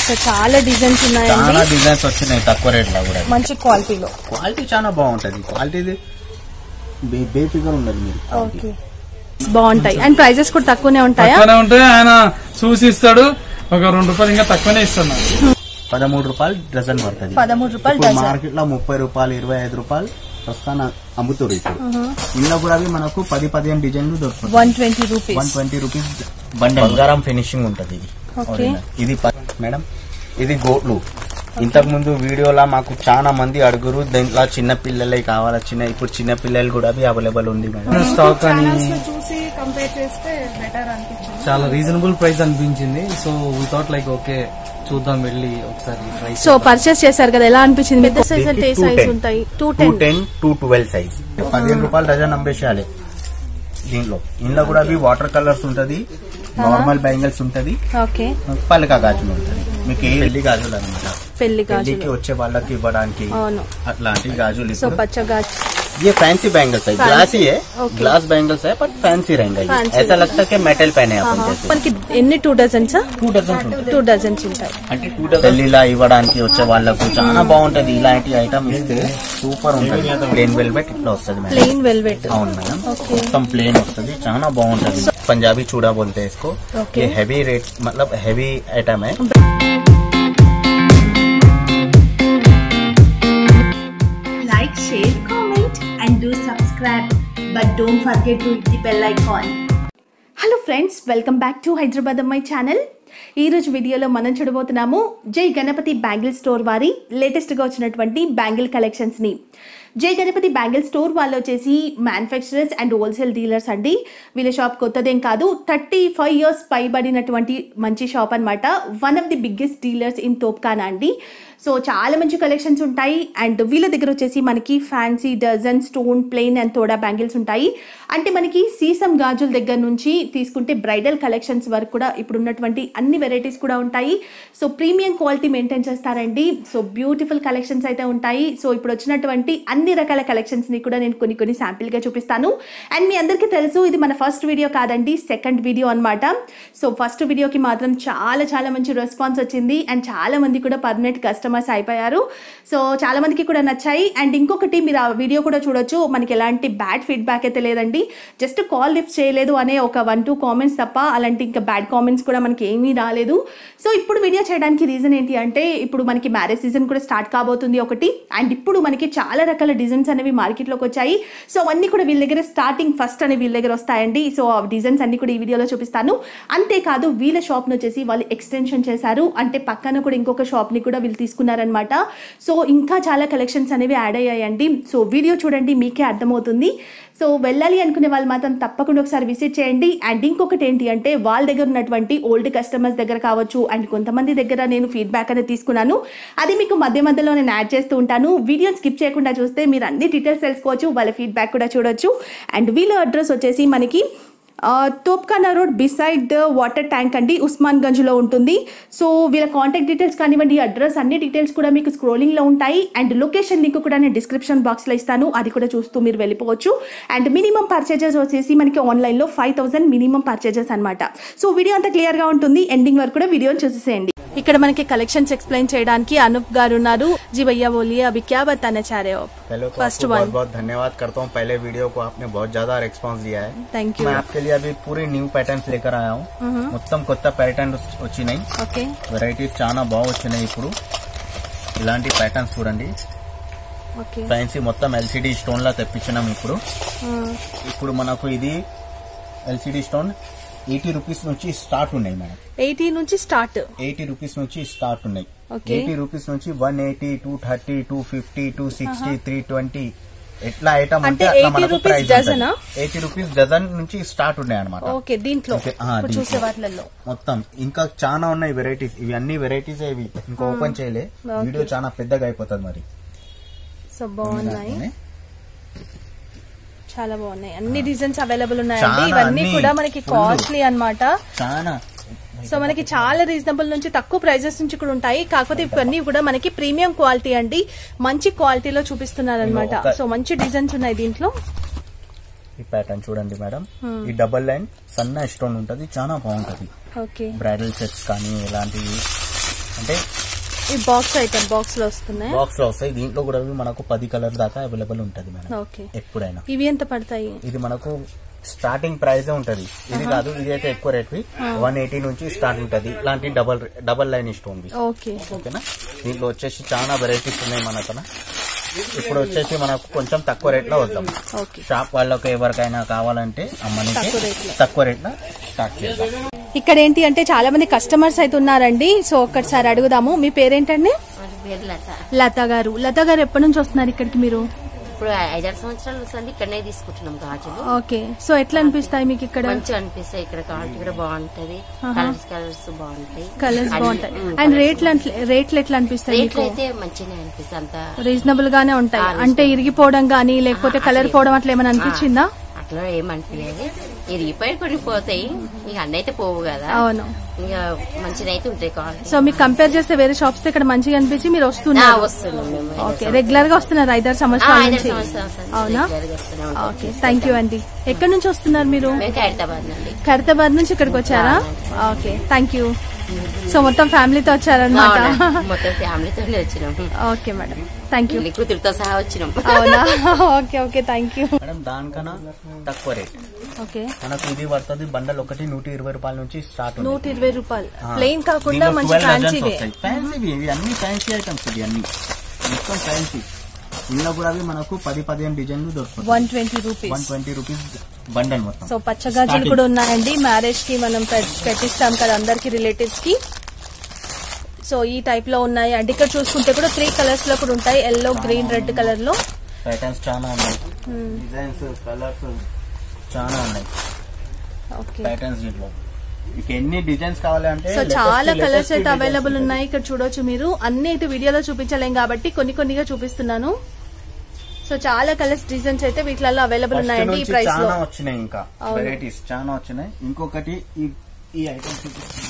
So చాలా designs చాలా ఉన్నాయండి డిజైన్స్ వచ్చినాయి తక్కువ రేట్ లో కూడా మంచి క్వాలిటీలో క్వాలిటీ చాలా బాగుంటది క్వాలిటీ బేఫిగర్ ఉండదు మీరు ఓకే బాగుంటాయి అండ్ ప్రైజెస్ కూడా తక్కువనే ఉంటాయా తక్కువనే ఉంటే ఆయన చూసి ఇస్తాడు ఒక రెండు రూపాయలు ఇంకా తక్కువనే ఇస్తాడు నాకు. పదమూడు రూపాయలు డజన్ పడుతుంది పదమూడు రూపాయలు ఇప్పుడు డజన్ మార్కెట్ లో ముప్పై రూపాయలు ఇరవై ఐదు రూపాయలు ప్రస్తుతాన అమ్ముతారు ఇప్పుడు ఇందులో కూడా అవి మనకు పది పదిహేను డిజైన్లు దొరుకుతాయి one twenty one rupees twenty rupees బంగారం ఫినిషింగ్ ఉంటది ఇది ఓకే ఇది ప- మేడం ఇది గోట్లు ఇంతకు ముందు వీడియోలా మాకు చాలా మంది అడుగురు దీంట్లో చిన్న పిల్లలే కావాలా చిన్న ఇప్పుడు చిన్న పిల్లలు కూడా అవి అవైలబుల్ ఉంది మేడం స్టాక్ అని చూసి కంపేర్ చేస్తే బెటర్ అనిపించింది చాలా రీజనబుల్ ప్రైస్ అనిపించింది సో వితౌట్ లైక్ ఓకే చూద్దాం వెళ్ళి ఒకసారి ట్రై సో పర్చేస్ చేశారు కదా ఎలా అనిపించింది పెద్ద సైజ్ అంటే ఏ దీనికి సైజ్ 210. ఉంటాయి two two ten ten two twelve size పదిహేను రూపాయలు డజన్ అమ్మేసేయాలి దీంట్లో ఇందులో కూడా అవి వాటర్ కలర్స్ ఉంటది నార్మల్ బ్యాంగిల్స్ ఉంటది ఓకే పలక గాజులు ఉంటది మీకు ఏ పెళ్లి గాజులు అనమాట పెళ్లి పెళ్లికి గాజులు వచ్చే వాళ్ళకి ఇవ్వడానికి అవును అట్లాంటి గాజులు సో ఇప్పుడు పచ్చ గాజు ये फैंसी बैंगल्स है Fancy. ग्लास ही है Okay. ग्लास बैंगल्स है बट फैंसी रहेंगे ये। Fancy. ऐसा लगता है कि मेटल पहने हैं अपन जैसे మనకి ఎన్ని టూ డజన్స్ టూ డజన్స్ ఉంటాయి టూ డజన్స్ ఉంటాయి అంటే టూ డజన్ పెళ్లిలా ఇవ్వడానికి వచ్చే వాళ్ళకు చాలా బాగుంటది ఇలాంటి ఐటమ్ ఇస్తే సూపర్ ఉంటది ప్లేన్ వెల్వెట్ ఇట్లా వస్తుంది మేడం ప్లెయిన్ వెల్వెట్ అవును మేడం Okay. మొత్తం ప్లేన్ వస్తుంది చాలా బాగుంటది पंजाबी चूड़ा बोलते हैं इसको Okay. ये हैवी रेट मतलब हैवी आइटम है like, share, comment, and do subscribe. But don't forget to hit the bell icon. Hello friends welcome back to Hyderabad అమ్మాయి ఛానల్ ఈ రోజు వీడియోలో మనం చూడబోతున్నాము జై గణపతి బ్యాంగిల్ స్టోర్ వారి లేటెస్ట్గా వచ్చినటువంటి బ్యాంగిల్ కలెక్షన్స్ని జై గణపతి బ్యాంగిల్ స్టోర్ వాళ్ళు వచ్చేసి మ్యానుఫ్యాక్చరర్స్ అండ్ హోల్సేల్ డీలర్స్ అండి వీళ్ళ షాప్ కొత్తదేం కాదు థర్టీ ఫైవ్ ఇయర్స్ పైబడినటువంటి మంచి షాప్ అన్నమాట one of the biggest dealers in Topkhana అండి సో చాలా మంచి కలెక్షన్స్ ఉంటాయి అండ్ వీళ్ళ దగ్గర వచ్చేసి మనకి fancy dozen stone plain and తోడా బ్యాంగిల్స్ ఉంటాయి అంటే మనకి సీసం గాజుల దగ్గర నుంచి తీసుకుంటే బ్రైడల్ కలెక్షన్స్ వరకు కూడా ఇప్పుడు ఉన్నటువంటి అన్ని వెరైటీస్ కూడా ఉంటాయి సో ప్రీమియం క్వాలిటీ మెయింటైన్ చేస్తారండి సో బ్యూటిఫుల్ కలెక్షన్స్ అయితే ఉంటాయి సో ఇప్పుడు వచ్చినటువంటి అన్ని రకాల కలెక్షన్స్ని కూడా నేను కొన్ని కొన్ని శాంపిల్గా చూపిస్తాను అండ్ మీ అందరికీ తెలుసు ఇది మన ఫస్ట్ వీడియో కాదండి సెకండ్ వీడియో అన్నమాట సో ఫస్ట్ వీడియోకి మాత్రం చాలా చాలా మంచి రెస్పాన్స్ వచ్చింది అండ్ చాలా మంది కూడా పర్మనెంట్ కస్టమర్స్ అయిపోయారు సో చాలా మందికి కూడా నచ్చాయి అండ్ ఇంకొకటి మీరు ఆ వీడియో కూడా చూడొచ్చు మనకి ఎలాంటి బ్యాడ్ ఫీడ్బ్యాక్ అయితే లేదండి జస్ట్ కాల్ లిఫ్ట్ చేయలేదు అనే ఒక వన్ టూ కామెంట్స్ తప్ప అలాంటి ఇంకా బ్యాడ్ కామెంట్స్ కూడా మనకి ఏమీ రాలేదు సో ఇప్పుడు వీడియో చేయడానికి రీజన్ ఏంటి అంటే ఇప్పుడు మనకి మ్యారేజ్ సీజన్ కూడా స్టార్ట్ కాబోతుంది ఒకటి అండ్ ఇప్పుడు మనకి చాలా రకాల డిజైన్స్ అనేవి మార్కెట్లోకి వచ్చాయి సో అవన్నీ కూడా వీళ్ళ దగ్గర స్టార్టింగ్ ఫస్ట్ అనే వీళ్ళ దగ్గర వస్తాయండి సో ఆ డిజైన్స్ అన్ని కూడా ఈ వీడియోలో చూపిస్తాను అంతేకాదు వీళ్ళ షాప్ని వచ్చేసి వాళ్ళు ఎక్స్టెన్షన్ చేశారు అంటే పక్కన కూడా ఇంకొక షాప్ని కూడా వీళ్ళు తీసుకున్నారనమాట సో ఇంకా చాలా కలెక్షన్స్ అనేవి యాడ్ అయ్యాయండి సో వీడియో చూడండి మీకే అర్థమవుతుంది సో వెళ్ళాలి అనుకునే వాళ్ళు మాత్రం తప్పకుండా ఒకసారి విజిట్ చేయండి అండ్ ఇంకొకటి ఏంటి అంటే వాళ్ళ దగ్గర ఉన్నటువంటి ఓల్డ్ కస్టమర్స్ దగ్గర కావచ్చు అండ్ కొంతమంది దగ్గర నేను ఫీడ్బ్యాక్ అనేది తీసుకున్నాను అది మీకు మధ్య మధ్యలో నేను యాడ్ చేస్తూ ఉంటాను వీడియో స్కిప్ చేయకుండా చూస్తే మీరు అన్ని డీటెయిల్స్ తెలుసుకోవచ్చు వాళ్ళ ఫీడ్బ్యాక్ కూడా చూడొచ్చు అండ్ వీళ్ళ అడ్రస్ వచ్చేసి మనకి ఆ, Topkhana road beside the water tank అండి ఉస్మాన్ గంజ్లో ఉంటుంది సో వీళ్ళ కాంటాక్ట్ డీటెయిల్స్ కానివ్వండి అడ్రస్ అన్ని డీటెయిల్స్ కూడా మీకు స్క్రోలింగ్లో ఉంటాయి అండ్ లొకేషన్ లింక్ కూడా నేను డిస్క్రిప్షన్ బాక్స్లో ఇస్తాను అది కూడా చూస్తూ మీరు వెళ్ళిపోవచ్చు అండ్ మినిమం పర్చేజెస్ వచ్చేసి మనకి ఆన్లైన్లో ఫైవ్ థౌసండ్ మినిమం పర్చేజెస్ అనమాట సో వీడియో అంతా క్లియర్గా ఉంటుంది ఎండింగ్ వరకు కూడా వీడియోని చూసేసేయండి ఇక్కడ మనకి కలెక్షన్స్ ఎక్స్ప్లెయిన్ చేయడానికి అనూప్ గారు ఉన్నారు జీ భయ్యా బోలియే అభి క్యా బతానా చాह रहे हो आप पहले तो First आपको one. बहुत बहुत धन्यवाद करता हूँ पहले वीडियो को आपने बहुत ज्यादा रिस्पांस दिया है థ్యాంక్ యూ मैं आपके लिए अभी पूरी न्यू पैटर्न्स लेकर आया हूँ మొత్తం కొత్త ప్యాటర్న్ వచ్చినాయి ఓకే వెరైటీస్ చాలా బాగా వచ్చినాయి ఇప్పుడు ఇలాంటి ప్యాటర్న్స్ చూడండి ఓకే ఫ్యాన్సీ మొత్తం ఎల్సిడి స్టోన్ లా తెప్పించినాం ఇప్పుడు ఇప్పుడు మనకు ఇది ఎల్సిడి స్టోన్ ఎయిటీ రూపీస్ నుంచి స్టార్ట్ ఉన్నాయి మేడం ఎయిటీ నుంచి స్టార్ట్ ఎయిటీ రూపీస్ నుంచి స్టార్ట్ ఉన్నాయి Okay. ఎయిటీ రూపీస్ నుంచి one eighty two thirty two fifty two sixty three twenty ఎట్లా ఐటమ్ అంటే ఉంటే అట్లా 80 మనకు రూపీస్ ప్రైస్ డజనా? ఎయిటీ రూపీస్ డజన్ నుంచి స్టార్ట్ ఉన్నాయి అనమాట ఓకే దీంట్లో ఓకే, ఆ, ఇప్పుడు దీంట్లో. చూసే వాటిలలో మొత్తం ఇంకా చాలా ఉన్నాయి వెరైటీస్ ఇవి అన్ని వెరైటీస్ ఇవి ఇంకా ఓపెన్ చేయలే Okay. వీడియో చాలా పెద్దగా అయిపోతుంది మరి సో బాగున్నాయి చాలా బాగున్నాయి అన్ని డిజైన్స్ అవైలబుల్ ఉన్నాయండి చాలా ఇవన్నీ అన్ని కూడా మనకి full. కాస్ట్లీ అన్నమాట చాలా సో మనకి చాలా రీజనబుల్ నుంచి తక్కువ ప్రైజెస్ నుంచి కూడా ఉంటాయి కాకపోతే ఇవన్నీ కూడా మనకి ప్రీమియం క్వాలిటీ అండి మంచి క్వాలిటీలో చూపిస్తున్నారు అనమాట ఒక- సో మంచి డిజైన్స్ ఉన్నాయి దీంట్లో ఈ ప్యాటర్న్ చూడండి మేడం ఈ డబల్ లైన్ సన్న స్టోన్ ఉంటది చాలా బాగుంటది ఓకే బ్రైడల్ సెట్స్ కానీ ఇలాంటివి అంటే అంటే ఈ బాక్స్ ఐటమ్ బాక్స్ లో వస్తున్నాయి బాక్స్ లో వస్తాయి దీంట్లో కూడా మనకు పది కలర్ దాకా అవైలబుల్ ఉంటది మేడం ఓకే ఎప్పుడైనా ఇవి ఎంత పడతాయి ఇది మనకు స్టార్టింగ్ ప్రైస్ ఉంటది ఇది కాదు ఇది అయితే ఎక్కువ రేట్ వన్ ఎయిటీ నుంచి స్టార్ట్ ఉంటది ఇలాంటి double double line stone okay ఓకేనా దీంట్లో వచ్చేసి చాలా వెరైటీస్ ఉన్నాయి మన తన ఇప్పుడు వచ్చేసి మనకు కొంచెం తక్కువ రేట్ లో వద్దాం ఓకే షాప్ వాళ్ళకి ఎవరికైనా కావాలంటే అమ్మనికి తక్కువ rate లో. తక్కువ రేట్ లో స్టార్ట్ చేద్దాం ఇక్కడ ఏంటి అంటే చాలా మంది కస్టమర్స్ అయితే ఉన్నారండి సో ఒక్కసారి అడుగుదాము మీ పేరేంటండి మరి పేరు లత లత గారు లత గారు ఎప్పటి నుంచి వస్తున్నారు ఇక్కడికి మీరు ఇప్పుడు ఐదారు సంవత్సరాలు వస్తుంది ఇక్కడనే తీసుకుంటున్నాం గాజులు ఓకే సో ఎట్లా అనిపిస్తాయి మీకు ఇక్కడ మంచిగా అనిపిస్తాయి ఇక్కడ క్వాలిటీ కూడా బాగుంటది కలర్స్ కలర్స్ బాగుంటాయి కలర్స్ అన్ని, బాగుంటాయి ఉమ్, అండ్ colours రేట్లు అంట్ల- రేట్లు ఎట్లా అనిపిస్తాయి రేట్లు మీకు అయితే మంచిగానే అనిపిస్తుంది అంత రీజనబుల్ గానే ఉంటాయి ఆ, అంటే ఇరిగిపోవడం గానీ లేకపోతే ఆ, కలర్ అట్లే. పోవడం అట్లా ఏమైనా అనిపించిందా అట్లా ఏమనిపించలేదు ఇరిగిపోయి కొన్ని పోతాయి ఇక అన్నీ అయితే పోవు కదా అవును ఇక మంచిగా అయితే ఉంటాయి క్వాలిటీ సో మీకు కంపేర్ చేస్తే వేరే షాప్స్ ఇక్కడ మంచిగా అనిపించి మీరు ఆ, వస్తున్నారు వస్తున్నాం మేము ఓకే రెగ్యులర్ గా వస్తున్నారు ఐదారు ఆ, సంవత్సరాల ఐదారు నుంచి సంవత్సరాలు వస్తుంది. అవునా Regular గా వస్తూనే ఉంటాం. ఓకే థ్యాంక్ యూ అండి ఎక్కడి నుంచి వస్తున్నారు మీరు మేము ఖైరతాబాద్ నుండి ఖైరతాబాద్ నుంచి ఇక్కడికి వచ్చారా ఓకే థ్యాంక్ యూ సో మొత్తం ఫ్యామిలీతో వచ్చారనమాట అవునా? మొత్తం ఫ్యామిలీతోనే వచ్చినాం ఓకే మేడం థ్యాంక్ యూ పెళ్లి కూతురుతో సహా వచ్చినాం అవునా okay okay thank you madam దానికన్నా తక్కువ రేట్ ఓకే మనకు ఇది పడుతుంది బండల్ ఒకటి నూట ఇరవై రూపాయల నుంచి స్టార్ట్ ఉంది. నూట ఇరవై రూపాయలు ఆ. ప్లెయిన్ కాకుండా దీనిలో మంచి 12 డజన్స్ ఫ్యాన్సీవే వస్తాయి. ఫ్యాన్సీవి ఇవి అన్ని ఫ్యాన్సీ ఐటమ్స్ ఇవి అన్ని మొత్తం ఫ్యాన్సీ ఇందులో కూడా అవి మనకు పది పదిహేను డిజైన్లు దొరుకుతాయి one twenty one rupees twenty rupees bundle మొత్తం సో పచ్చగాజులు Starting. కూడా ఉన్నాయండి మ్యారేజ్ కి మనం పెట్- పెట్టిస్తాం కదా అందరికి రిలేటివ్స్ కి సో ఈ టైప్ లో ఉన్నాయి అండ్ ఇక్కడ చూసుకుంటే కూడా త్రీ కలర్స్ లో కూడా ఉంటాయి ఎల్లో గ్రీన్ రెడ్ కలర్ లో ప్యాటర్న్స్ చాలా ఉన్నాయి డిజైన్స్ కలర్స్ చాలా ఉన్నాయి ఓకే ప్యాటర్న్స్ దీంట్లో మీకు ఎన్ని డిజైన్స్ కావాలి అంటే సో latest- చాలా latest కలర్స్ అయితే designs అవైలబుల్ ఉంటాయి. ఉన్నాయి ఇక్కడ చూడొచ్చు మీరు అన్ని అయితే వీడియోలో చూపించలేం కాబట్టి కొన్ని కొన్నిగా చూపిస్తున్నాను సో చాలా కలర్స్ డిజైన్స్ అయితే వీటిలలో అవైలబుల్ First ఉన్నాయండి ఈ నుంచి ప్రైస్ లో చాలా వచ్చినాయి ఇంకా అవును. వెరైటీస్ చాలా వచ్చినాయి ఇంకొకటి ఈ ఈ ఐటమ్స్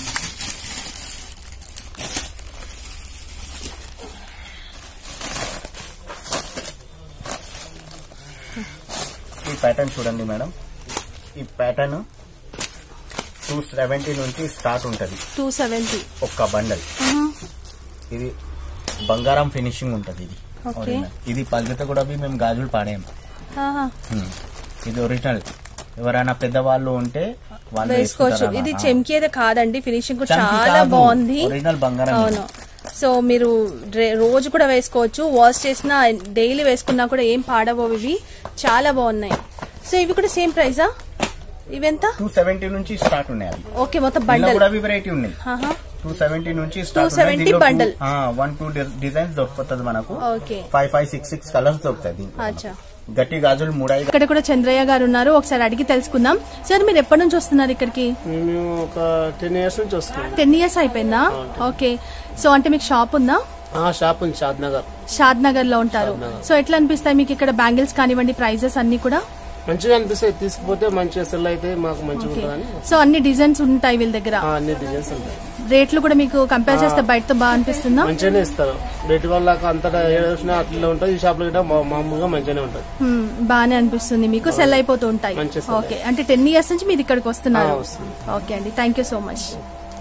ఈ ప్యాటర్న్ చూడండి మేడం ఈ ప్యాటర్న్ టూ సెవెంటీ నుంచి స్టార్ట్ ఉంటది టూ సెవెంటీ ఒక్క బండల్ ఇది బంగారం ఫినిషింగ్ ఉంటది ఇది Okay. Original. ఇది పద్ధతి కూడా అవి మేము గాజులు పాడాము హ్మ్. ఇది ఒరిజినల్ ఎవరైనా పెద్దవాళ్ళు ఉంటే వాళ్ళు వేసుకోవచ్చు వేసుకుంటారు ఇది అలా. చెమ్కి అయితే కాదండి ఫినిషింగ్ కూడా చమ్కీ చాలా కాదు. బాగుంది ఒరిజినల్ బంగారం అవును సో మీరు డ్రే- రోజు కూడా వేసుకోవచ్చు వాష్ చేసినా డైలీ వేసుకున్నా కూడా ఏం పాడబోవు ఇవి చాలా బాగున్నాయి సో ఇవి కూడా సేమ్ ప్రైజా ఇవెంత టూ సెవెంటీ నుంచి స్టార్ట్ ఉన్నాయి అవి ఓకే మొత్తం దీనిలో బండల్ కూడా అవి వెరైటీ ఉన్నాయి టూ సెవెంటీ నుంచి start 270 bundle. One two designs దొరుకుతుంది మనకు okay five five six six colours దొరుకుతాయి దీంట్లో. అచ్చా గట్టి గాజులు మూడైదు ఇక్కడ కూడా చంద్రయ్య గారు ఉన్నారు ఒకసారి అడిగి తెలుసుకుందాం సార్ మీరు ఎప్పటి నుంచి వస్తున్నారు ఇక్కడికి మేము ఒక టెన్ ఇయర్స్ నుంచి వస్తున్నాం టెన్ ఇయర్స్ అయిపోయిందా ఓకే సో అంటే మీకు షాప్ ఉందా ఆ షాప్ ఉంది షాద్ నగర్ షాద్ నగర్ లో ఉంటారు సో ఎట్లా అనిపిస్తాయి మీకు ఇక్కడ బ్యాంగిల్స్ కానివ్వండి ప్రైజెస్ అన్ని కూడా మంచిగా అనిపిస్తాయి తీసుకుపోతే మంచిగా సెల్ అయితే మాకు మంచిగా ఓకే ఉంటుందని సో అన్ని డిజైన్స్ ఉంటాయి వీళ్ళ దగ్గర ఆ, అన్ని డిజైన్స్ ఉంటాయి రేట్లు కూడా మీకు కంపేర్ చేస్తే బయటతో బాగా అనిపిస్తుందా మంచిగానే ఇస్తారు బయట వాళ్ళకి అంతటా ఏ చూసినా అట్లా ఉంటుంది ఈ షాప్ లో కూడా మా- మామూలుగా మంచిగానే ఉంటుంది హ్మ్, బాగానే అనిపిస్తుంది మీకు సెల్ అయిపోతూ ఉంటాయి మంచి sell ఓకే అంటే టెన్ ఇయర్స్ నుంచి మీరు ఇక్కడికి వస్తున్నారు ఆ, వస్తుంది. ఓకే అండి thank you so much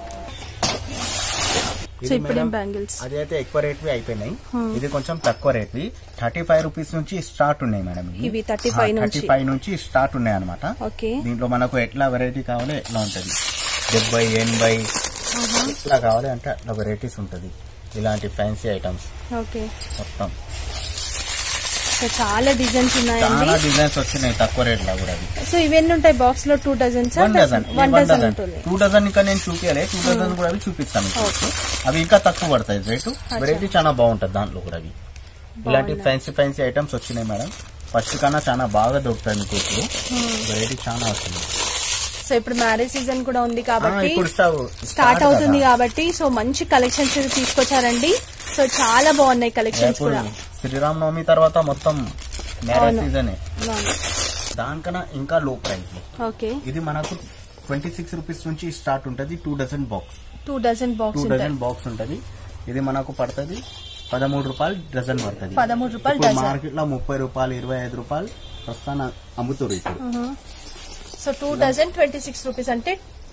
so ఇది ఇప్పుడేం మేడం, బ్యాంగిల్స్ అది అయితే ఎక్కువ రేట్వి అయిపోయినాయి ఇది కొంచెం తక్కువ రేట్వి థర్టీ ఫైవ్ రూపీస్ నుంచి స్టార్ట్ ఉన్నాయి మేడం ఇవి 35 నుంచి. థర్టీ ఫైవ్ నుంచి స్టార్ట్ ఉన్నాయి అనమాట ఓకే దీంట్లో మనకు ఎట్లా వెరైటీ కావాలి ఎట్లా ఉంటది డెబ్బై ఎనభై ఎట్లా కావాలి అంటే అట్లా వెరైటీస్ ఉంటది ఇలాంటి ఫ్యాన్సీ ఐటమ్స్ ఓకే మొత్తం సో చాలా డిజైన్స్ ఉన్నాయండి చాలా డిజైన్స్ వచ్చినాయి తక్కువ రేట్లో కూడా అవి సో ఇవన్నీ ఉంటాయి బాక్స్ లో two dozens one dozen one one dozen dozen ఉంటుంది టూ డజన్ ఇంకా నేను చూపించలే టూ డజన్ కూడా అవి చూపిస్తాను మీకు. అవి ఇంకా తక్కువ పడతాయి రేటు వెరైటీ చాలా బాగుంటది దాంట్లో కూడా అవి ఇలాంటి ఫ్యాన్సీ ఫ్యాన్సీ ఐటమ్స్ వచ్చినాయి మేడం ఫస్ట్ కన్నా చాలా బాగా దొరుకుతాయి మీకు ఇప్పుడు వెరైటీ చాలా వస్తుంది సో ఇప్పుడు మ్యారేజ్ సీజన్ కూడా ఉంది ఆ, కాబట్టి ఇప్పుడు స్టావ్ స్టార్ట్ అవుతుంది కాబట్టి సో మంచి కలెక్షన్స్ తీసుకొచ్చారండి సో చాలా బాగున్నాయి కలెక్షన్స్ ఇప్పుడు కూడా శ్రీరామ్ నవమి తర్వాత మొత్తం మ్యారేజ్ అవును. సీజనే బాగుంది. దానికన్నా ఇంకా లో ప్రైస్ ఓకే ఇది మనకు ట్వంటీ సిక్స్ రూపీస్ నుంచి స్టార్ట్ ఉంటది two dozen box two dozen two box ఉంటాయి డజన్ బాక్స్ ఉంటది ఇది మనకు పడుతుంది పదమూడు రూపాయలు డజన్ పడుతుంది 13 రూపాయలు ఇప్పుడు డజన్. మార్కెట్ లో ముప్పై రూపాయలు ఇరవై ఐదు రూపాయలు ప్రస్తుతాన అమ్ముతారు ఇప్పుడు so two dozen twenty six rupees అంటే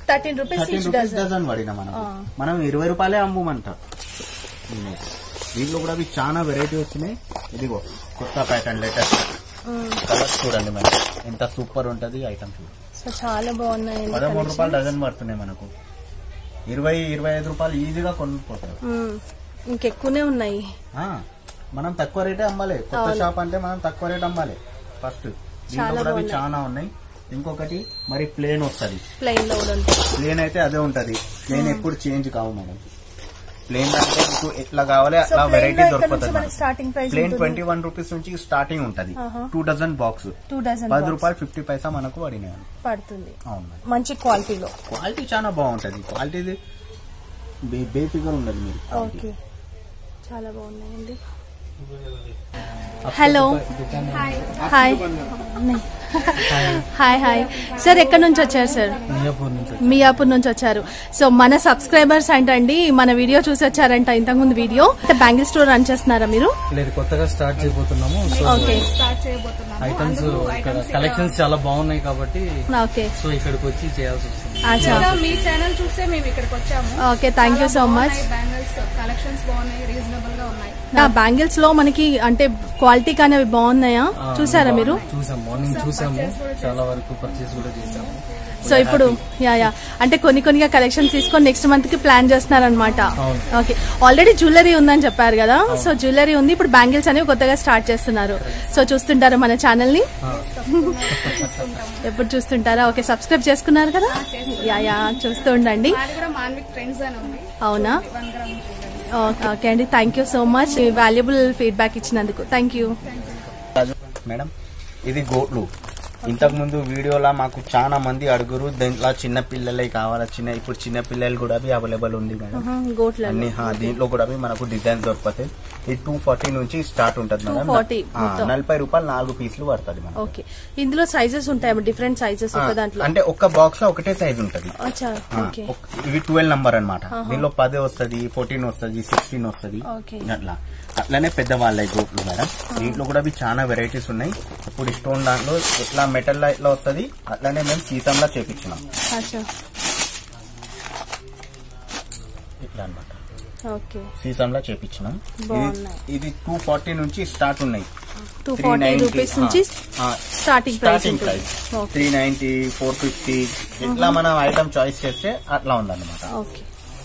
thirteen rupees thirteen each rupees dozen dozen పడిన మనం మనం ఇరవై రూపాయలే అమ్ముమంట దీంట్లో కూడా అవి చాలా వెరైటీ వచ్చినాయి ఇదిగో కొత్త ప్యాటర్న్ లేటెస్ట్ కలర్స్ చూడండి మేడం ఎంత సూపర్ ఉంటది ఐటమ్ చూడండి సో చాలా బాగున్నాయండి పదమూడు రూపాయలు డజన్ పడుతున్నాయి మనకు ఇరవై ఇరవై ఐదు రూపాయలు ఈజీగా కొనుక్కోతారు మ్మ్. ఇంకెక్కువనే ఉన్నాయి ఆ, మనం తక్కువ రేటే అమ్మాలి కొత్త షాప్ అంటే మనం తక్కువ రేట్ అమ్మాలి ఫస్ట్ దీంట్లో చాలా కూడా అవి బాగున్నాయి. చాలా ఉన్నాయి ఇంకొకటి మరి ప్లేన్ వస్తది ప్లెయిన్ లో కూడా ఉంటాయి ప్లేన్ అయితే అదే ఉంటది ప్లేన్ ఎప్పుడు చేంజ్ కావు మేడం ప్లేన్ అంటే మీకు ఎట్లా కావాలి సో అట్లా ప్లెయిన్ వెరైటీ లో ఇక్కడ నుంచి దొరుకుతుంది మనకి starting price plain twenty one rupees నుంచి స్టార్టింగ్ ఉంటది two dozen box two dozen పది రూపాయలు ఫిఫ్టీ పైసా మనకు పడినాయి పడుతుంది అవును మేడం మంచి క్వాలిటీలో క్వాలిటీ చాలా బాగుంటది క్వాలిటీ బేఫిగర్ ఉండదు మీరు ఓకే చాలా బాగున్నాయండి hello hi hi hi sir ఎక్కడి నుంచి వచ్చారు సార్ మియాపూర్ నుంచి వచ్చి. మియాపూర్ నుంచి వచ్చారు సో మన సబ్స్క్రైబర్స్ అంటండి మన వీడియో చూసి వచ్చారంట ఇంతకుముందు వీడియో బ్యాంగిల్ స్టోర్ రన్ చేస్తున్నారా మీరు లేదు కొత్తగా స్టార్ట్ చేయబోతున్నాము సో ఓకే ఐటమ్స్ ఇక్కడ కలెక్షన్స్ చాలా బాగున్నాయి కాబట్టి ఓకే సో ఇక్కడికి వచ్చి చేయాల్సి వస్తుంది అచ్చా మీ ఛానల్ చూస్తే మేము ఇక్కడికి వచ్చాము okay thank you so much bangles collections బాగున్నాయి రీజనబుల్ గా ఉన్నాయి ఆ బ్యాంగిల్స్ లో మనకి అంటే క్వాలిటీ కానీ అవి బాగున్నాయా ఆ, చూసారా మీరు చూసాం మార్నింగ్ చూసాము చాలా వరకు పర్చేస్ కూడా చేసాము సో ఇప్పుడు యా యా అంటే కొన్ని కొన్నిగా కలెక్షన్ తీసుకొని నెక్స్ట్ మంత్ కి ప్లాన్ చేస్తున్నారనమాట అవును. ఓకే ఆల్రెడీ జ్యువెలరీ ఉందని చెప్పారు కదా సో జ్యువెలరీ ఉంది ఇప్పుడు బ్యాంగిల్స్ అనేవి కొత్తగా స్టార్ట్ చేస్తున్నారు సో చూస్తుంటారు మన ఛానల్ ని ఎప్పుడు చూస్తుంటారా ఓకే సబ్స్క్రైబ్ చేసుకున్నారు కదా యా యా చూస్తూ ఉండండి అది కూడా మాన్విక్ ట్రెండ్స్ అని ఉంది అవునా వన్ గ్రామ్ ఓకే అండి thank you so much valuable feedback ఇచ్చినందుకు థ్యాంక్ యూ మేడం ఇది గోట్లు ఇంతకు ముందు వీడియోలా మాకు చాలా మంది అడుగురు దీంట్లో చిన్న పిల్లలే కావాలా చిన్న ఇప్పుడు చిన్న పిల్లలు కూడా అవి అవైలబుల్ ఉంది మేడం గోట్లలో అన్ని హా, దీంట్లో కూడా అవి మనకు డిజైన్ దొరుకుతాయి ఈ టూ ఫార్టీ నుంచి స్టార్ట్ ఉంటుంది మేడం 240 ఆ, మొత్తం. నలభై రూపాయలు నాలుగు పీసులు పడుతుంది మేడం ఓకే ఇందులో సైజెస్ ఉంటాయి డిఫరెంట్ సైజెస్ ఒక దాంట్లో అంటే ఒక్క బాక్స్ లో ఒకటే సైజ్ ఉంటది అచ్చా ఆ, ఓకే ఒక- ఇవి ట్వెల్వ్ నంబర్ అన్నమాట దీనిలో పది వస్తుంది ఫోర్టీన్ వస్తుంది సిక్స్టీన్ వస్తుంది ఓకే. అట్లా అట్లానే పెద్ద వాళ్ళ గోట్లు మేడం దీంట్లో కూడా అవి చాలా వెరైటీస్ ఉన్నాయి ఇప్పుడు స్టోన్ దాంట్లో ఎట్లా మెటల్ లా ఇట్లా వస్తుంది అట్లానే మేము సీతంలా చేపించినాం అచ్చా ఇట్లా అన్నమాట ఓకే సీతంలా చేపించినాం ఇది బాగున్నాయి. ఇది టూ ఫార్టీ నుంచి స్టార్ట్ ఉన్నాయి టూ ఫార్టీ రూపీస్ నుంచి స్టార్టింగ్ ప్రైస్ స్టార్టింగ్ ఉంటుంది price okay three ninety four fifty ఇట్లా మనం ఐటమ్ చాయిస్ చేస్తే అట్లా ఉందన్నమాట ఓకే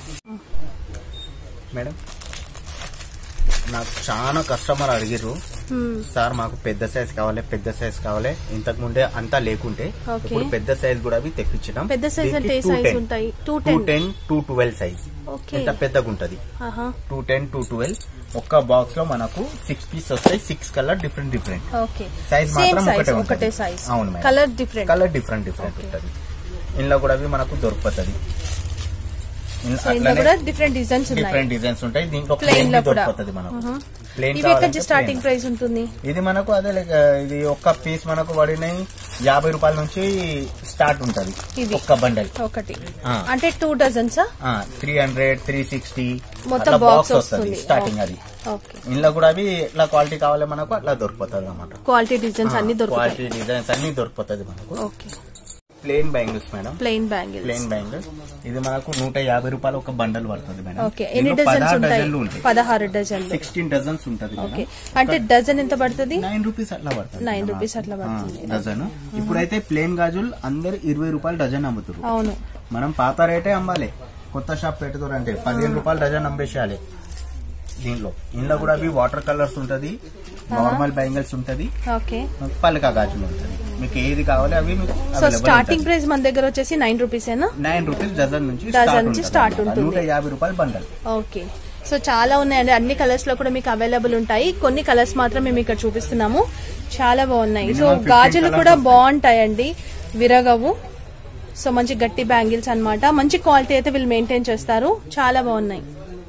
మేడం నాకు చాలా కస్టమర్ అడిగిర్రు Hmm. సార్ మాకు పెద్ద సైజ్ కావాలి పెద్ద సైజ్ కావాలి ఇంతకు ముందే అంతా లేకుంటే Okay. ఇప్పుడు పెద్ద సైజ్ కూడా అవి తెప్పించడం పెద్ద సైజ్ అంటే ఏ సైజ్ ఉంటాయి two two ten ten two twelve size okay ఇంత పెద్దగా ఉంటది ఆహా టూ టెన్ టూ ట్వెల్వ్ ఒక్క బాక్స్ లో మనకు సిక్స్ పీస్ వస్తాయి six colour different different okay size same మాత్రం సైజ్ ఒకటే ఒకటే ఉంటుంది. సైజ్ అవును madam. Colour different colour different different ఉంటది ఇందులో కూడా అవి మనకు దొరుకుతుంది సో ఇందులో కూడా డిఫరెంట్ డిజైన్స్ ఉన్నాయి డిఫరెంట్ డిజైన్స్ ఉంటాయి దీంట్లో Plain ప్లేన్ లో కూడా. దొరుకుతుంది మనకు ప్లేన్ ఇవి ఎక్కడ స్టార్టింగ్ ప్రైస్ ఉంటుంది ఇది మనకు అదే లైక్ ఇది ఒక్క పీస్ మనకు పడినాయి యాభై రూపాయల నుంచి స్టార్ట్ ఉంటది ఇది. ఒక్క బండల్ ఒకటి ఆ. అంటే టూ డజన్సా త్రీ హండ్రెడ్ త్రీ సిక్స్టీ మొత్తం బాక్స్ వస్తుంది స్టార్టింగ్ అది ఓకే ఇందులో కూడా అవి ఎట్లా క్వాలిటీ కావాలి మనకు అట్లా దొరుకుతుంది అనమాట క్వాలిటీ డిజైన్స్ అన్ని దొరుకుతాయి క్వాలిటీ డిజైన్స్ అన్ని దొరుకుతుంది మనకు okay plain bangles madam plain bangles plain bangles ఇది మనకు నూట యాభై రూపాయలు ఒక బండల్ పడుతుంది మేడం ఓకే ఎన్ని దీంట్లో డజన్స్ పదహారు ఉంటాయి డజన్లు ఉంటాయి పదహారు డజన్లు సిక్స్టీన్ డజన్స్ ఉంటది ఓకే మేడం అంటే డజన్ ఎంత పడుతుంది నైన్ రూపీస్ అట్లా పడుతుంది నైన్ మేడం. రూపీస్ అట్లా పడుతుంది. ఆ, డజన్ ఇప్పుడైతే ప్లేన్ గాజులు అందరు ఇరవై రూపాయలు డజన్ అమ్ముతారు అవును మనం పాత రేటే అమ్మాలి కొత్త షాప్ పెట్టుతారు అంటే పదిహేను రూపాయలు డజన్ అమ్మేసేయాలి దీంట్లో ఇందులో కూడా అవి వాటర్ కలర్స్ ఉంటది నార్మల్ బ్యాంగిల్స్ ఉంటది ఓకే పలకా గాజులు ఉంటది మీకు ఏది కావాలి అవి మీకు సో స్టార్టింగ్ ప్రైస్ మన దగ్గర వచ్చేసి నైన్ రూపీసేనా నైన్ రూపీస్ డజన్ నుంచి డజన్ start నుంచి ఉంటది start అన్నమాట. ఉంటుంది. నూట యాభై రూపాయలు బండల్ ఓకే సో చాలా ఉన్నాయండి అన్ని కలర్స్ లో కూడా మీకు అవైలబుల్ ఉంటాయి కొన్ని కలర్స్ మాత్రం మేము ఇక్కడ చూపిస్తున్నాము చాలా బాగున్నాయి సో Minimum 15 గాజులు colours కూడా వస్తాయి. బాగుంటాయండి విరగవు సో మంచి గట్టి బ్యాంగిల్స్ అన్నమాట మంచి క్వాలిటీ అయితే వీళ్ళు మెయింటైన్ చేస్తారు చాలా బాగున్నాయి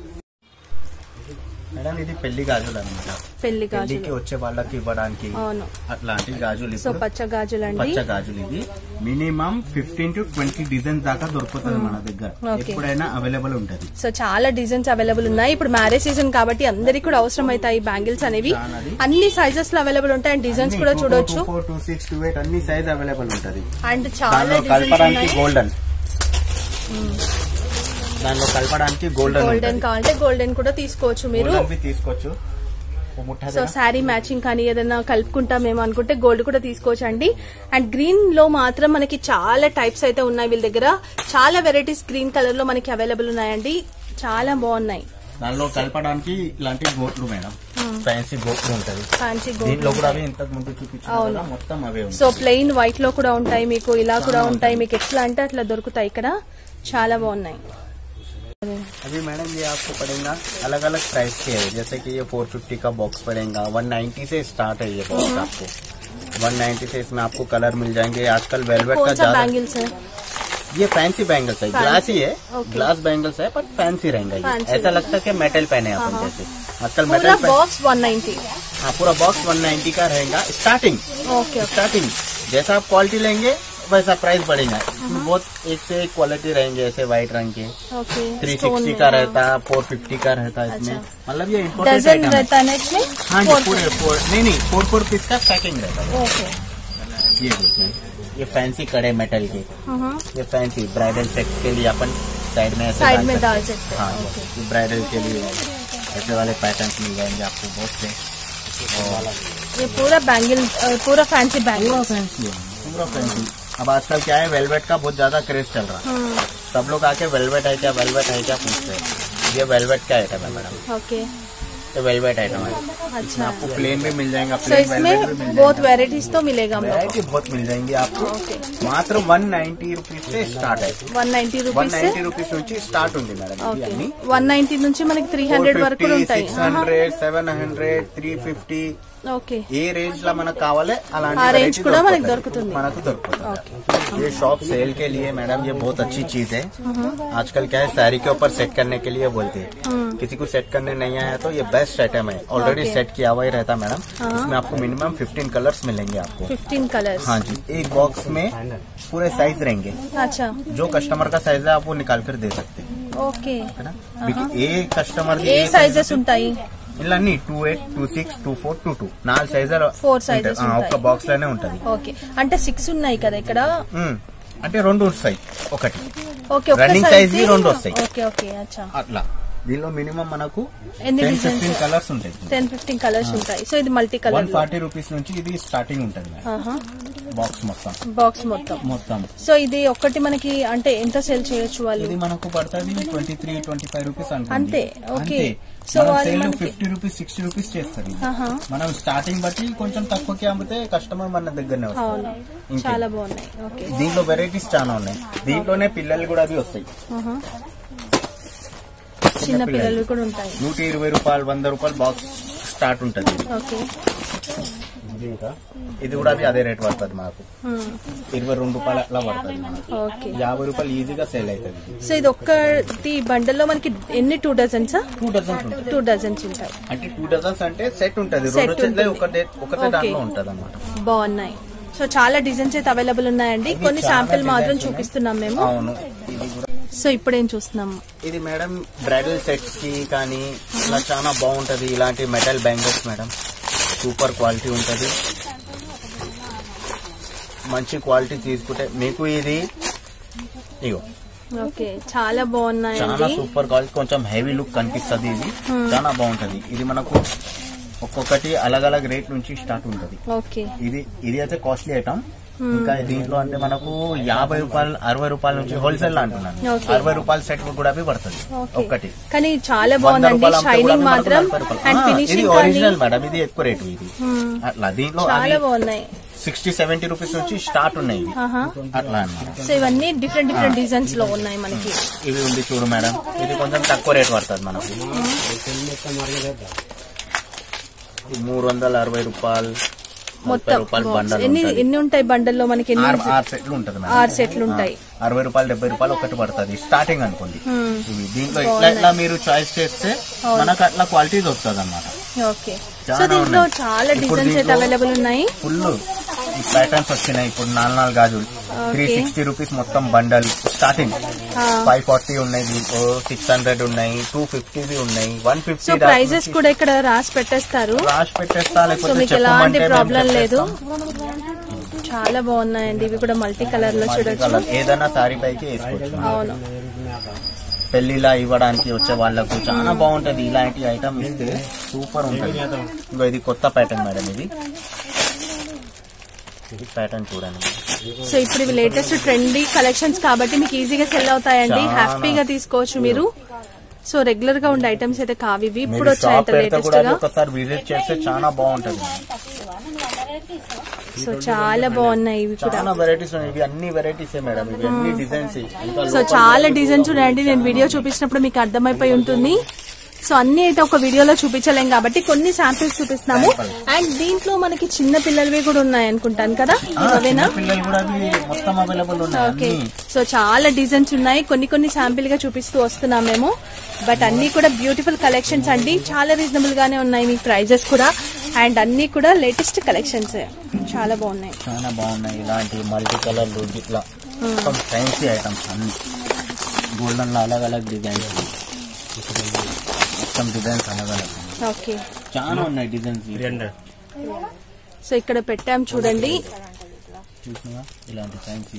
మేడం ఇది పెళ్లి గాజులు అనమాట పెళ్లి పెళ్లికి గాజులు వచ్చే వాళ్ళకి ఇవ్వడానికి అవును అట్లాంటి గాజులు సో ఇప్పుడు పచ్చ గాజులు అండి పచ్చ గాజులు ఇది minimum fifteen to twenty design దాకా దొరుకుతుంది మన దగ్గర Okay. ఎప్పుడైనా అవైలబుల్ ఉంటది సో చాలా డిజైన్స్ అవైలబుల్ ఉన్నాయి ఇప్పుడు మ్యారేజ్ సీజన్ కాబట్టి అందరికి కూడా అవసరం అవుతాయి బ్యాంగిల్స్ అనేవి చాలాది. అన్ని సైజెస్ లో అవైలబుల్ ఉంటాయి అండ్ డిజైన్స్ కూడా చూడొచ్చు four two six two eight అన్ని సైజ్ అవైలబుల్ ఉంటది అండ్ చాలా దానిలో డిజైన్స్ కలపడానికి ఉన్నాయి గోల్డెన్ దానిలో కలపడానికి గోల్డెన్ గోల్డెన్ కావాలంటే గోల్డెన్ కూడా తీసుకోవచ్చు మీరు గోల్డెన్ తీసుకోవచ్చు ఓ ముఠా సో దేనా? శారీ మ్యాచింగ్ కానీ ఏదైనా కలుపుకుంటామేమో అనుకుంటే గోల్డ్ కూడా తీసుకోవచ్చు అండి అండ్ గ్రీన్ లో మాత్రం మనకి చాలా టైప్స్ అయితే ఉన్నాయి వీళ్ళ దగ్గర చాలా వెరైటీస్ గ్రీన్ కలర్ లో మనకి అవైలబుల్ ఉన్నాయండి చాలా బాగున్నాయి దానిలో కలపడానికి ఇలాంటి గోట్లు మేడం ఫ్యాన్సీ గోట్లు ఉంటది ఫ్యాన్సీ దీంట్లో గోల్డ్ కూడా అవి ఇంతకు ముందు చూపించిన అవును. కదా, మొత్తం అవే సో ఉంటాయి ప్లెయిన్ వైట్ లో కూడా ఉంటాయి మీకు ఇలా కూడా ఉంటాయి మీకు ఎట్లా అంటే అట్లా దొరుకుతాయి ఇక్కడ చాలా బాగున్నాయి अभी मैडम ये आपको पड़ेगा अलग अलग प्राइस के है जैसे कि ये 450 का बॉक्स पड़ेगा 190 से स्टार्ट है ये बॉक्स आपको 190 से इसमें आपको कलर मिल जाएंगे आजकल वेलवेट का कौन सा ज्यादा बैंगल्स है ये फैंसी बैंगल्स है Fancy, ग्लास ही है okay. ग्लास बैंगल्स है पर फैंसी रहेंगे ये Fancy ऐसा लगता है कि मेटल पहने हैं अपन हाँ, जैसे आजकल पूरा मेटल बॉक्स 190 हाँ पूरा बॉक्स 190 का रहेगा स्टार्टिंग ओके ओके स्टार्टिंग जैसा आप क्वालिटी लेंगे वैसा प्राइस बढ़ेगा इसमें बहुत एक से एक क्वालिटी रहेंगे ऐसे व्हाइट रंग के ओके 360 का रहता है 450 का रहता है इसमें अच्छा। मतलब ये इम्पोर्टेंट डजन आइटम है रहता है ना इसमें हाँ जी Four- पूरे फोर नहीं नहीं फोर फोर पीस का पैकिंग रहता है ओके ये देखिए ये फैंसी कड़े मेटल के हम्म ये फैंसी ब्राइडल सेट के लिए अपन साइड में ऐसे साइड में सकते हैं। डाल सकते हैं हाँ ओके ये ब्राइडल के लिए ऐसे वाले पैटर्न्स मिल जाएंगे आपको बहुत से और ये पूरा बैंगल पूरा फैंसी बैंगल पूरा फैंसी है पूरा फैंसी अब आजकल क्या है वेलवेट का बहुत ज्यादा क्रेज चल रहा है सब लोग आके वेलवेट है क्या वेलवेट है क्या पूछते हैं ये वेलवेट का आइटम है मैडम ओके ये वेलवेट आइटम है इसमें अच्छा आपको प्लेन भी मिल जाएगा सो प्लेन वेलवेट भी इसमें मिल बहुत जाएगा वेराइटीज तो मिलेगा हम लोग वैरायटी बहुत मिल जाएंगी आपको ఓకే మాత్రం వన్ నైన్టీ రూపీస్ స్టార్ట్ అయితే one ninety one rupees ninety rupees నుంచి స్టార్ట్ ఉంది మేడం ఇవి ఓకే అన్ని వన్ నైన్టీ నుంచి మనకి త్రీ హండ్రెడ్ వరకు కూడా ఉంటాయి six hundred seven hundred three fifty okay ఏ రేంజ్ లో మనకు కావాలి అలాంటి ఆ range variety కూడా మనకు దొరుకుతుంది. దొరుకుతుంది. మనకు దొరుకుతుంది ये शॉप सेल के लिए मैडम ये बहुत अच्छी चीज है आजकल क्या है साड़ी के ऊपर सेट करने के लिए बोलते हैं किसी को सेट करने नहीं आया तो ये बेस्ट आइटम है ऑलरेडी Okay. सेट किया हुआ ही रहता मैडम इसमें आपको मिनिमम 15 कलर्स मिलेंगे आपको ఫిఫ్టీన్ కలర్స్ हाँ जी एक बॉक्स में पूरे साइज रहेंगे అచ్చా जो कस्टमर का साइज है आप वो निकाल कर दे सकते हैं ఓకే है ना देखिए ఏ కస్టమర్ ఏ సైజెస్ ఉంటాయి ఇలా అన్ని two eight two six two four two two నాలుగు సైజులు Four sizes ఉంటాయి. ఆ, ఉంటాయి. ఒక్క బాక్స్ లోనే ఉంటది ఓకే అంటే సిక్స్ ఉన్నాయి కదా ఇక్కడ ఉమ్. అంటే రెండు వస్తాయి ఒకటి ఓకే ఒక్క Running size size వి రెండు వస్తాయి. ఓకే ఓకే అచ్చా అట్లా దీనిలో మినిమం మనకు ఎన్ని టెన్ designs? ఫిఫ్టీన్ కలర్స్ ఉంటాయి టెన్ ఫిఫ్టీన్ కలర్స్ ఉంటాయి సో ఇది multi one colour forty rupees నుంచి ఇది స్టార్టింగ్ ఉంటుంది బాక్స్ మొత్తం బాక్స్ మొత్తం మొత్తం సో ఇది ఒక్కటి మనకి అంటే ఎంత సేల్ చేయొచ్చు వాళ్ళు ఇది మనకు పడుతుంది twenty three twenty five rupees అనుకోండి అంతే, ఓకే. సో మనం వాళ్ళు సేల్ మనకి- ఫిఫ్టీ రూపీస్ సిక్స్టీ రూపీస్ చేస్తారు ఆహా. మనం స్టార్టింగ్ బట్టి కొంచెం తక్కువకి అమ్మితే కస్టమర్ మన దగ్గరనే అవును వస్తారు ఇంకే. చాలా బాగున్నాయి ఓకే దీంట్లో వెరైటీస్ చాలా ఉన్నాయి దీంట్లోనే పిల్లలు కూడా అవి వస్తాయి ఆహా. చిన్న పిల్లలు కూడా ఉంటాయి నూట ఇరవై రూపాయలు వంద రూపాయలు బాక్స్ స్టార్ట్ ఉంటుంది ఇది. ఓకే ఇది కూడా అది అదే రేట్ పడుతుంది మనకు హ్మ్. ఇరవై రెండు రూపాయలు అట్లా పడుతుంది మనకు ఓకే యాభై రూపాయలు ఈజీగా సేల్ అవుతుంది సో ఇది ఒక్కటి బండల్లో మనకి ఎన్ని టూ డజన్స్ టూ డజన్స్ ఉంటుంది టూ డజన్స్ ఉంటాయి అంటే టూ డజన్స్ అంటే సెట్ ఉంటుంది Set రెండు వచ్చేది ఉంటుంది. ఒకటే ఒకటే Okay. దాంట్లో ఉంటది అన్నమాట బాగున్నాయి సో చాలా డిజైన్స్ అయితే అవైలబుల్ ఉన్నాయండి ఇవి కొన్ని చాలా శాంపిల్ మాత్రం designs ఉన్నాయి. చూపిస్తున్నాం మేము అవును ఇది కూడా సో ఇప్పుడేం చూస్తున్నాం ఇది మేడం బ్రైడల్ సెట్స్ కి కానీ ఇలా చాలా బాగుంటది ఇలాంటి metal bangles madam super quality ఉంటది మంచి క్వాలిటీ తీసుకుంటే మీకు ఇది ఇగో ఓకే చాలా చాలా బాగున్నాయండి సూపర్ క్వాలిటీ కొంచెం హెవీ లుక్ కనిపిస్తుంది ఇది చాలా బాగుంటది ఇది మనకు ఒక్కొక్కటి అలగ్ అలగ్ రేట్ నుంచి స్టార్ట్ ఉంటది ఓకే ఇది ఇది అయితే కాస్ట్లీ ఐటమ్ ఇంకా దీంట్లో అంటే మనకు యాభై రూపాయలు అరవై రూపాయల నుంచి హోల్సేల్ అంటున్నాను Okay. అరవై రూపాయల సెట్ కూడా అవి పడుతుంది ఓకే ఒక్కటి కానీ చాలా వంద బాగుందండి రూపాయలు అమ్మితే కూడా షైనింగ్ మనకు మాత్రం నలభై రూపాయలు. అండ్ ఆ, ఇది ఫినిషింగ్ కానీ ఒరిజినల్ మేడం ఇది ఎక్కువ రేటు ఇది Hmm. అట్లా దీంట్లో చాలా బాగున్నాయి సిక్స్టీ సెవెంటీ రూపీస్ నుంచి స్టార్ట్ ఉన్నాయి ఇవి. ఆహా. అట్లా అన్నమాట సో ఇవన్నీ డిఫరెంట్ డిఫరెంట్ డిజైన్స్ లో ఉన్నాయి మనకి ఇవి ఉంది చూడు మేడం ఇది కొంచెం తక్కువ రేట్ పడుతుంది మనకు ఇది మూడు వందల అరవై రూపాయలు ముప్పై మొత్తం రూపాయలు బాక్స్. బండల్ ఎన్ని ఉంటది. ఎన్ని ఉంటాయి బండల్లో మనకి ఎన్ని ఆరు ఆరు సెట్లు ఉంటది మేడం ఆరు సెట్లు ఉంటాయి ఆ, అరవై రూపాయలు డెబ్బై రూపాయలు ఒకటి పడుతుంది స్టార్టింగ్ అనుకోండి ఇవి దీంట్లో ఇట్లా ఇట్లా మీరు చాయిస్ చేస్తే మనకు అట్లా క్వాలిటీ దొరుకుతుంది అనమాట ఓకే సో చాలా దీంట్లో ఉన్నాయి. చాలా ఇప్పుడు డిజైన్స్ అయితే దీంట్లో అవైలబుల్ ఉన్నాయి ఫుల్ ఈ ప్యాటర్న్స్ వచ్చినాయి ఇప్పుడు నాలుగు నాలుగు గాజులు త్రీ సిక్స్టీ రూపీస్ మొత్తం బండల్ స్టార్టింగ్ ఆ. ఫైవ్ ఫార్టీ ఉన్నాయి దీంట్లో సిక్స్ హండ్రెడ్ ఉన్నాయి టూ ఫిఫ్టీ ఉన్నాయి వన్ సో ఫిఫ్టీ ప్రైజెస్ కూడా ఇక్కడ రాసి పెట్టేస్తారు రాసి పెట్టేస్తా సో లేకపోతే మీకు ఎలాంటి చెప్పమంటే మేము ప్రాబ్లం లేదు చెప్పేస్తాం. చాలా బాగున్నాయండి ఇవి కూడా మల్టీ కలర్ లో మల్టీ చూడొచ్చు కలర్ ఏదైనా సారీ పైకి వేసుకోవచ్చు అవును పెళ్లిలా ఇవ్వడానికి వచ్చే వాళ్ళకు చాలా బాగుంటది ఇలాంటి ఐటమ్ ఇస్తే సూపర్ ఉంటది ఇంకో ఇది కొత్త ప్యాటర్న్ మేడం ఇది ఇది ప్యాటర్న్ చూడండి సో ఇప్పుడు ఇవి లేటెస్ట్ ట్రెండీ కలెక్షన్స్ కాబట్టి మీకు ఈజీగా సెల్ అవుతాయండి చాలా. హ్యాపీగా తీసుకోవచ్చు మీరు సో రెగ్యులర్ గా ఉండే ఐటమ్స్ అయితే కావు ఇవి ఇప్పుడు మీరు షాప్ వచ్చాయంట పెడితే లేటెస్ట్ కూడా గా ఒకసారి విజిట్ చేస్తే చాలా బాగుంటది సో చాలా బాగున్నాయి ఇవి కూడా చాలా వెరైటీస్ ఉన్నాయి ఇవి అన్ని వెరైటీస్ మేడం ఇవి అన్ని డిజైన్స్ సో చాలా డిజైన్స్ ఉన్నాయండి నేను వీడియో చూపించినప్పుడు మీకు అర్థమైపోయి ఉంటుంది సో అన్ని అయితే ఒక వీడియోలో చూపించలేం కాబట్టి కొన్ని శాంపిల్స్ చూపిస్తున్నాము అండ్ దీంట్లో మనకి చిన్న పిల్లలవి కూడా ఉన్నాయి అనుకుంటాను కదా అవేనా పిల్లలు కూడా అవి మొత్తం అవైలబుల్ ఉన్నాయి ఓకే అన్ని సో చాలా డిజైన్స్ ఉన్నాయి కొన్ని కొన్ని శాంపిల్ గా చూపిస్తూ వస్తున్నాం మేము బట్ అన్ని కూడా బ్యూటిఫుల్ కలెక్షన్స్ అండి చాలా రీజనబుల్ గానే ఉన్నాయి మీ ప్రైజెస్ కూడా అండ్ అన్ని కూడా లేటెస్ట్ కలెక్షన్స్ చాలా బాగున్నాయి చాలా బాగున్నాయి ఇలాంటి మల్టీ కలర్ ఇట్లా మొత్తం ఫ్యాన్సీ ఐటమ్స్ అన్ని గోల్డెన్ లో అలగ్ అలగ్ డిజైన్స్ మొత్తం డిజైన్స్ అలగ్ అలగ్ ఓకే చాలా ఉన్నాయి డిజైన్స్ సో ఇక్కడ పెట్టాం చూడండి చూసినా ఇలాంటి ఫ్యాన్సీ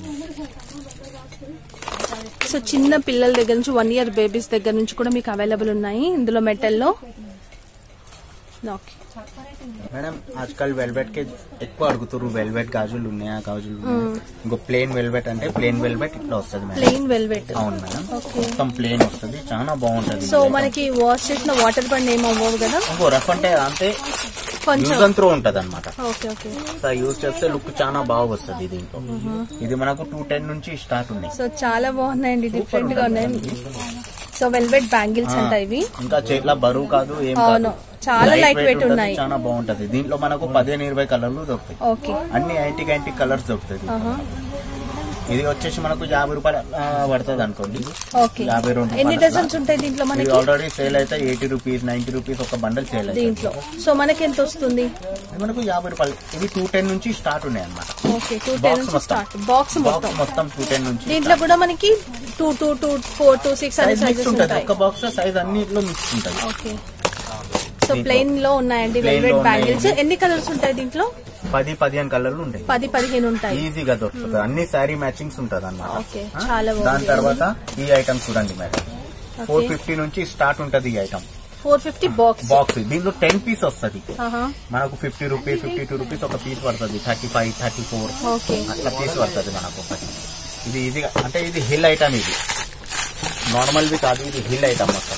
సో చిన్న పిల్లల దగ్గర నుంచి వన్ ఇయర్ బేబీస్ దగ్గర నుంచి కూడా మీకు అవైలబుల్ ఉన్నాయి ఇందులో మెటల్లో ఓకే మేడం ఆజ్కల్ వెల్వెట్ కి ఎక్కువ అడుగుతారు వెల్వెట్ గాజులు ఉన్నాయా గాజులు ఉన్నాయా ఇంకో ప్లేన్ వెల్వెట్ అంటే ప్లేన్ వెల్వెట్ ఇట్లా వస్తుంది మేడం ప్లెయిన్ వెల్వెట్ అవును మేడం మొత్తం ప్లేన్ వస్తుంది చాలా బాగుంటది సో మనకి వాష్ చేసిన వాటర్ పడిన ఏం అవ్వవు కదా ఇంకో రఫ్ అంటే అంతే కొంచెం యూజ్ అండ్ త్రో ఉంటది అనమాట ఓకే ఓకే యూజ్ చేస్తే లుక్ చాలా బాగా వస్తుంది దీంట్లో ఇది మనకు టూ టెన్ నుంచి స్టార్ట్ ఉన్నాయి సో చాలా బాగున్నాయండి డిఫరెంట్ గా ఉన్నాయి సో వెల్వెట్ బ్యాంగిల్స్ అంట ఇవి ఇంకా చేట్ల బరువు కాదు ఏం అవును. కాదు చాలా Light light weight weight ఉంటది, ఉన్నాయి. చాలా బాగుంటది దీంట్లో మనకు పదిహేను ఇరవై కలర్లు దొరుకుతాయి ఓకే అన్ని యాంటిక్ యాంటిక్ కలర్స్ దొరుకుతాయి ఇది వచ్చేసి మనకు యాభై రూపాయలు ఆ, పడుతుంది అనుకోండి ఓకే యాభై రెండు ఎన్ని రూపాయలు డజన్స్ ఉంటాయి దీంట్లో ఇది మనకి ఆల్రెడీ సేల్ అయితే ఎయిటీ రూపీస్ నైన్టీ రూపీస్ ఒక బండల్ సేల్ అయితే దీంట్లో సో మనకి ఎంత వస్తుంది ఇది మనకు యాభై రూపాయలు ఇవి టూ టెన్ నుంచి స్టార్ట్ ఉన్నాయి అన్నమాట ఓకే టూ టెన్ బాక్స్ నుంచి మొత్తం స్టార్ట్ బాక్స్ మొత్తం బాక్స్ మొత్తం టూ టెన్ నుంచి దీంట్లో కూడా మనకి two two two four two six అనే సైజ్ మిక్స్ సైజెస్ ఉంటుంది ఉంటాయి ఒక బాక్స్ లో సైజ్ అన్నిట్లో మిక్స్ ఉంటుంది ఓకే సో ప్లెయిన్ లో ఉన్నాయండి Plain లో వెల్వెట్ ఉన్నాయి. బ్యాంగిల్స్ ఎన్ని కలర్స్ ఉంటాయి దీంట్లో పది పదిహేను కలర్లు ఉంటాయి పది పదిహేను ఉంటాయి ఈజీగా దొరుకుతుంది అన్ని శారీ మ్యాచింగ్స్ ఉంటుంది అన్నమాట ఓకే చాలా దాని బాగుంది తర్వాత ఈ ఐటమ్ చూడండి మేడం ఫోర్ ఫిఫ్టీ నుంచి స్టార్ట్ ఉంటది ఈ item four fifty box box దీంట్లో టెన్ పీస్ వస్తుంది మనకు fifty rupees fifty two rupees ఒక పీస్ పడుతుంది thirty five thirty four okay అట్లా పీస్ పడుతుంది మనకు ఒకటి ఇది ఇది అంటే ఇది హిల్ ఐటమ్ ఇది నార్మల్ వి కాదు ఇది హిల్ ఐటమ్ మొత్తం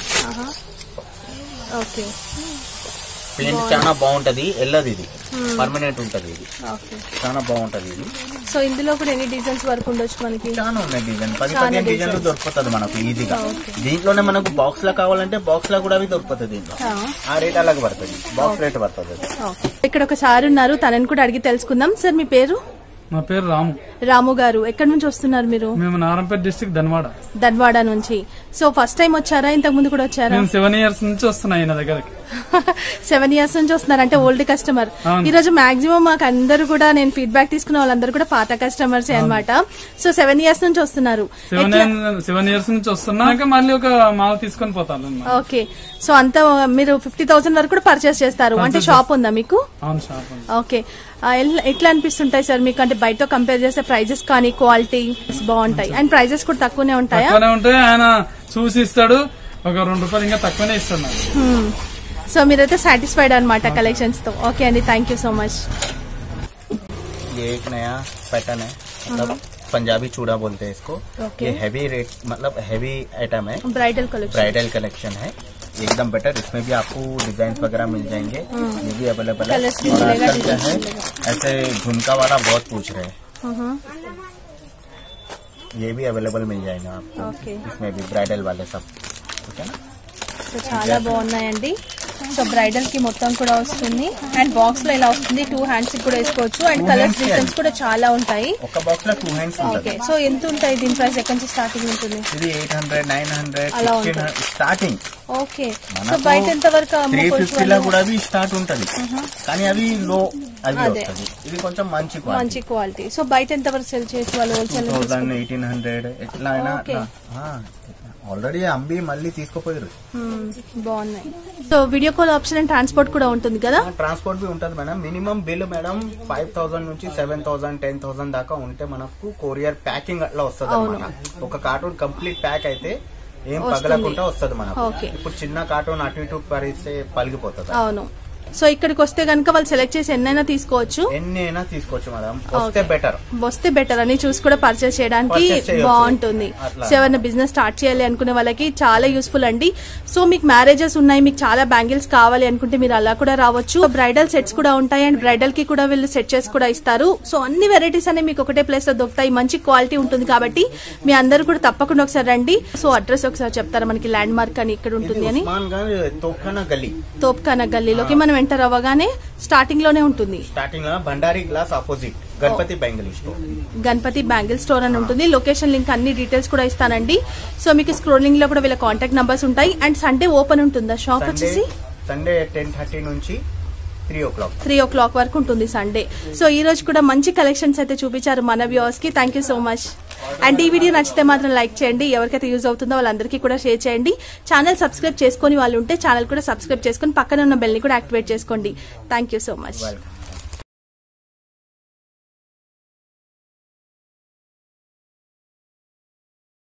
ఓకే పెయింట్ చాలా బాగుంటది ఎల్లది ఇది పర్మనెంట్ ఉంటది ఇది ఓకే చాలా బాగుంటది ఇది సో ఇందులో కూడా ఎన్ని డిజైన్స్ వరకు ఉండొచ్చు మనకి చాలా ఉన్నాయి డిజైన్ పది చాలా పదిహేను డిజైన్లు దొరుకుతుంది మనకు ఈజీగా దీంట్లోనే మనకు బాక్స్ లా కావాలంటే బాక్స్ లా కూడా అవి దొరుకుతుంది దీంట్లో ఆ. ఆ రేట్ అలాగే పడుతుంది బాక్స్ రేట్ పడుతుంది అది. ఓకే. ఇక్కడ ఒక సార్ ఉన్నారు తనని కూడా అడిగి తెలుసుకుందాం సార్ మీ పేరు నా పేరు రాము రాము గారు ఎక్కడి నుంచి వస్తున్నారు మీరు మేము నారంపేట డిస్ట్రిక్ట్ ధన్వాడ ధన్వాడ నుంచి సో ఫస్ట్ టైం వచ్చారా ఇంతకు ముందు కూడా వచ్చారా నేను సెవెన్ ఇయర్స్ నుంచి వస్తున్నా ఈయన దగ్గరికి సెవెన్ ఇయర్స్ నుంచి వస్తున్నారు అంటే ఓల్డ్ కస్టమర్ అవును. ఈ రోజు మాక్సిమం మాకు అందరూ కూడా నేను ఫీడ్బ్యాక్ తీసుకున్న వాళ్ళందరూ కూడా పాత కస్టమర్స్ అన్నమాట సో సెవెన్ ఇయర్స్ నుంచి వస్తున్నారు సెవెన్ ఎట్లా- సెవెన్ ఇయర్స్ నుంచి వస్తున్నా ఇంకా మళ్ళీ ఒక మాల తీసుకొని పోతాను అన్నమాట. ఓకే సో అంతా మీరు ఫిఫ్టీ థౌసండ్ వరకు కూడా పర్చేస్ చేస్తారు అంటే షాప్ ఉందా మీకు అవును షాప్ ఉంది. ఓకే ఆ, ఎల్- ఎట్లా అనిపిస్తుంటాయి సార్ మీకు అంటే బయట కంపేర్ చేస్తే ప్రైజెస్ కానీ క్వాలిటీ బాగుంటాయి అండ్ ప్రైజెస్ కూడా తక్కువనే ఉంటాయా తక్కువనే ఉంటే ఆయన చూసి ఇస్తాడు ఒక రెండు రూపాయలు ఇంకా తక్కువనే ఇస్తాడు నాకు. Hmm. సో మీరైతే సాటిస్ఫైడ్ అనమాట కలెక్షన్స్ తో ఓకే అండి థ్యాంక్ యూ సో మచ్ ये एक नया पैटर्न है मतलब पंजाबी चूड़ा बोलते हैं इसको Okay. ये हैवी रेट मतलब हैवी आइटम है బ్రైడల్ కలెక్షన్ ब्राइडल कलेक्शन है एकदम बेटर इसमें भी आपको डिजाइन वगैरह मिल जाएंगे ये भी अवेलेबल है Colours भी और मिलेगा, आजकल क्या है designs ऐसे झुमका वाला बहुत पूछ रहे हैं ये भी अवेलेबल मिल जाएगा आपको ఓకే इसमें भी ब्राइडल वाले सब ठीक है ना సో చాలా బాగున్నాయండి సో బ్రైడల్ కి మొత్తం కూడా వస్తుంది అండ్ బాక్స్ లో ఇలా వస్తుంది టూ హ్యాండ్స్ కి కూడా వేసుకోవచ్చు and Two colours hands designs కూడా చాలా ఉంటాయి ఒక బాక్స్ లో టూ హ్యాండ్స్ ఓకే ఉంటుంది సో ఎంత ఉంటాయి దీని ప్రైస్ ఎక్కడి నుంచి స్టార్టింగ్ ఉంటుంది ఇది ఎయిట్ హండ్రెడ్ నైన్ హండ్రెడ్ అలా సిక్స్టీన్ ఉంటుంది. స్టార్టింగ్ ఓకే సో మనకు బయట ఎంత వరకు త్రీ అమ్ముకోవచ్చు ఫిఫ్టీ లో వాళ్ళు? కూడా అవి స్టార్ట్ ఉంటది కానీ అవి లో అది అదే. వస్తుంది ఇది కొంచెం మంచి మంచి క్వాలిటీ సో బయట ఎంత వరకు సెల్ చేయొచ్చు వాళ్ళు two wholesale thousand eighteen hundred ఎట్లా అయినా Okay. ఆల్రెడీ అమ్మి మళ్ళీ తీసుకుపోయారు బాగున్నాయి so video call option and transport కూడా ఉంటుంది కదా ట్రాన్స్పోర్ట్ బి ఉంటుంది madam minimum bill madam five thousand నుంచి సెవెన్ థౌసండ్ టెన్ థౌసండ్ దాకా ఉంటే మనకు కొరియర్ ప్యాకింగ్ అట్లా వస్తుంది అనమాట ఒక కార్టూన్ కంప్లీట్ ప్యాక్ అయితే ఏం వస్తుంది. పగలకుండా వస్తుంది మనకు ఓకే. ఇప్పుడు చిన్న కార్టూన్ అటు ఇటు పరిస్తే పలిగిపోతుంది అవును సో ఇక్కడికి వస్తే కనుక వాళ్ళు సెలెక్ట్ చేసి ఎన్నైనా తీసుకోవచ్చు ఎన్ని అయినా తీసుకోవచ్చు మేడం వస్తే ఓకే. బెటర్ వస్తే బెటర్ అని చూసి కూడా పర్చేస్ చేయడానికి Purchase చేయొచ్చు. బాగుంటుంది అట్లా. సో ఎవరైనా బిజినెస్ స్టార్ట్ చేయాలి అనుకునే వాళ్ళకి చాలా యూస్ఫుల్ అండి సో మీకు మ్యారేజెస్ ఉన్నాయి మీకు చాలా బ్యాంగిల్స్ కావాలి అనుకుంటే మీరు అలా కూడా రావచ్చు బ్రైడల్ సెట్స్ కూడా ఉంటాయి అండ్ బ్రైడల్ కి కూడా వీళ్ళు సెట్ చేసి కూడా ఇస్తారు సో అన్ని వెరైటీస్ అనేవి మీకు ఒకటే ప్లేస్ లో దొరుకుతాయి మంచి క్వాలిటీ ఉంటుంది కాబట్టి మీ అందరూ కూడా తప్పకుండా ఒకసారి రండి సో అడ్రస్ ఒకసారి చెప్తారా మనకి ల్యాండ్ మార్క్ అని ఇక్కడ ఉంటుంది అని ఉస్మాన్ గాన్ తోఖానా గల్లీ తోప్ఖానా గల్లీలోకి మనం ఎంటర్ అవ్వగానే స్టార్టింగ్ లోనే ఉంటుంది స్టార్టింగ్ లో Bhandari glass opposite Ganapati Bengali store Ganapati bangle store అని ఉంటుంది లొకేషన్ లింక్ అన్ని డీటెయిల్స్ కూడా ఇస్తానండి సో మీకు స్క్రోలింగ్ లో కూడా వీళ్ళ కాంటాక్ట్ నంబర్స్ ఉంటాయి అండ్ సండే ఓపెన్ ఉంటుందా షాప్ సండే వచ్చేసి సండే టెన్ థర్టీ నుంచి three o'clock three o'clock వరకు ఉంటుంది సండే సో ఈ రోజు కూడా మంచి కలెక్షన్స్ అయితే చూపించారు మన వ్యూవర్స్ కి thank you so much and ఈ వీడియో నచ్చితే మాత్రం లైక్ చేయండి ఎవరికైతే యూజ్ అవుతుందో వాళ్ళందరికీ కూడా షేర్ చేయండి ఛానల్ సబ్స్క్రైబ్ చేసుకొని వాళ్ళు ఉంటే ఛానల్ కూడా సబ్స్క్రైబ్ చేసుకొని పక్కన ఉన్న బెల్ ని కూడా యాక్టివేట్ చేసుకోండి thank you so much welcome